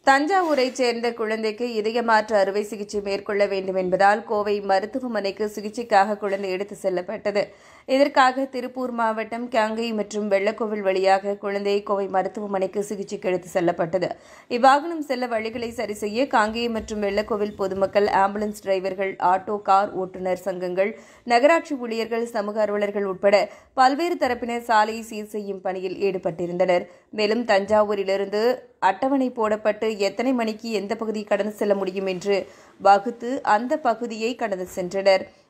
தஞ்சாவூரைச் சேர்ந்த குழந்தைக்கு இதய மாற்று அறுவை சிகிச்சை மேற்கொள்ள வேண்டும் என்பதால் கோவை மருத்துவமனைக்கு சிகிச்சைக்காக குழந்தை எடுத்து செல்லப்பட்டது இதற்காக திருப்பூர் மாவட்டம் காங்கை மற்றும் வெள்ளக்கோவில் வழியாக குழந்தை கோவை மருத்துவமனைக்கு சிகிச்சைக்கு எடுத்து செல்லப்பட்டது இவ்வாகனம் செல்ல வழிகளை சரி செய்ய காங்கேய மற்றும் வெள்ளக்கோவில் பொதுமக்கள் ஆம்புலன்ஸ் டிரைவர்கள் ஆட்டோ கார் ஓட்டுநர் சங்கங்கள் நகராட்சி ஊழியர்கள் சமூக அலுவலர்கள் உட்பட பல்வேறு தரப்பினர் சாலையை சீர் செய்யும் பணியில் ஈடுபட்டிருந்தனர் மேலும் தஞ்சாவூரிலிருந்து அட்டவணை போடப்பட்டு எத்தனை மணிக்கு எந்த பகுதியை கடந்து செல்ல முடியும் என்று வகுத்து அந்த பகுதியை கடந்து சென்றனர்